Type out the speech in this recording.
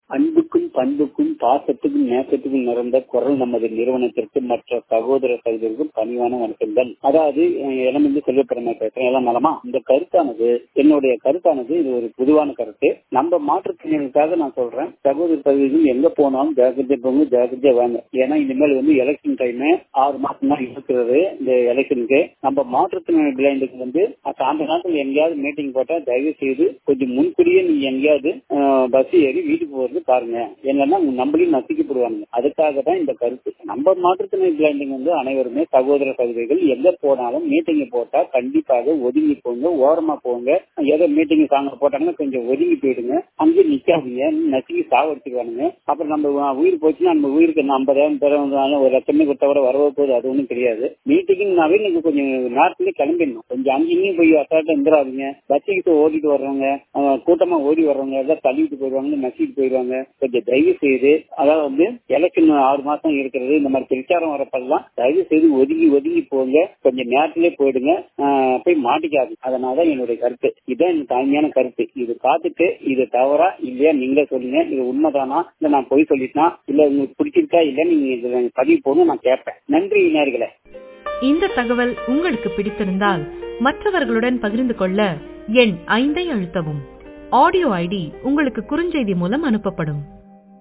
அன்புக்கும் பண்புக்கும் பாசத்துக்கும் நேசத்துக்கும் நிறந்த குரல் நமது நிறுவனத்திற்கு மற்ற சகோதர சகோதரருக்கும் பணிவான வணக்கங்கள் அதாவது இடம் வந்து செல்வப்பெருமை பேசுறேன் எல்லாம் நலமா இந்த கருத்தானது என்னுடைய கருத்தானது இது ஒரு பொதுவான கருத்து நம்ம மாற்றுத்திறனாளிகளுக்காக நான் சொல்றேன் சகோதர சகோதரிகள் எங்க போனாலும் ஜாக்கிரதை போங்க ஜாக்கிரதையா வாங்க ஏன்னா இனிமேல் வந்து எலெக்ஷன் டைம் ஆறு மாசம் தான் இருக்கிறது இந்த எலெக்ஷனுக்கு நம்ம மாற்றுத்திறனாளி பிளைண்டுக்கு வந்து அந்த நேரத்தில் எங்கேயாவது மீட்டிங் போட்டா தயவு செய்து கொஞ்சம் முன்கூடியே நீங்க எங்கேயாவது பஸ் ஏறி வீட்டுக்கு போறது பாருங்க என்னன்னா நம்மளையும் நசிக்கப்படுவாங்க அதுக்காக தான் இந்த கருத்து நம்ம மாற்றுத்திறனாளி பிளைண்டிங் வந்து அனைவருமே சகோதர சகோதரிகள் எங்க போனாலும் மீட்டிங் போட்டா கண்டிப்பாக ஒதுங்கி போங்க ஓரமா போங்க ஏதோ மீட்டிங் சாங்க போட்டாங்கன்னா கொஞ்சம் ஒதுங்கி போயிடுங்க அங்கேயே நிக்காதீங்க நசுக்கி சாவடிச்சுக்குவானுங்க அப்புறம் நம்ம உயிர் போச்சுன்னா நம்ம உயிருக்கு ஐம்பதாயிரம் தரவங்க ஒரு லட்சமே கொடுத்தா கூட வரவோ போகுது அது ஒன்றும் தெரியாது மீட்டிங்னாவே நீங்க கொஞ்சம் நேரத்துல கிளம்பிடணும் கொஞ்சம் அங்கேயும் போய் அசால்ட்டா இருந்துடாதீங்க பஸ்ஸுக்கிட்ட ஓடிட்டு வர்றவங்க கூட்டமா ஓடி வர்றவங்க எல்லாம் தள்ளிட்டு போயிடுவாங்க நசிக்கிட்டு போயிடுவாங்க கொஞ்சம் தயவு செய்து அதாவது வந்து எலெக்ஷன் ஆறு மாசம் இருக்கிறது இந்த மாதிரி பிரச்சாரம் வரப்பெல்லாம் தயவு செய்து ஒதுங்கி ஒதுங்கி போங்க கொஞ்சம் நேரத்திலே போயிடுங்க போய் மாட்டிக்காது அதனாலதான் என்னுடைய கருத்து இதுதான் என் தாழ்மையான கருத்து இது பார்த்துட்டு இது தவறா இல்லையா நீங்களே சொல்லுங்க இது உண்மைதானா இல்ல நான் பொய் சொல்லிட்டா இல்ல உங்களுக்கு பிடிச்சிருக்கா இல்ல நீங்க இதுல பதிவு போகணும் நான் கேட்பேன் நன்றி நேர்களே இந்த தகவல் உங்களுக்கு பிடித்திருந்தால் மற்றவர்களுடன் பகிர்ந்து கொள்ள எண் ஐந்தை அழுத்தவும் ஆடியோ ஐடி உங்களுக்கு குறுஞ்செய்தி மூலம் அனுப்பப்படும்